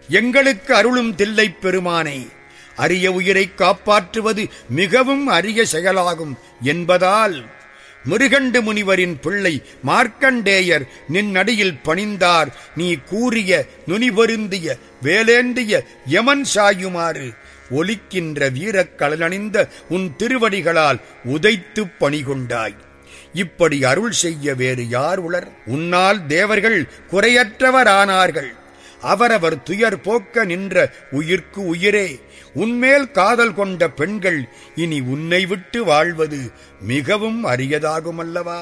எங்களுக்கு அருளும் தில்லைப் பெருமானை அரிய உயிரை காப்பாற்றுவது மிகவும் அரிய செயலாகும் என்பதால் முருகண்டு முனிவரின் பிள்ளை மார்க்கண்டேயர் நின்னடியில் பணிந்தார் நீ கூறிய நுனிபொருந்திய வேலேந்திய யமன் சாயுமாறு ஒலிக்கின்ற வீரக் கலனணிந்த உன் திருவடிகளால் உதைத்துப் பணிகொண்டாய் இப்படி அருள் செய்ய வேறு யார் உளர் உன்னால் தேவர்கள் குறையற்றவரானார்கள் அவரவர் துயர் போக்க நின்ற உயிர்க்கு உயிரே உன்மேல் காதல் கொண்ட பெண்கள் இனி உன்னை விட்டு வாழ்வது மிகவும் அரியதாகுமல்லவா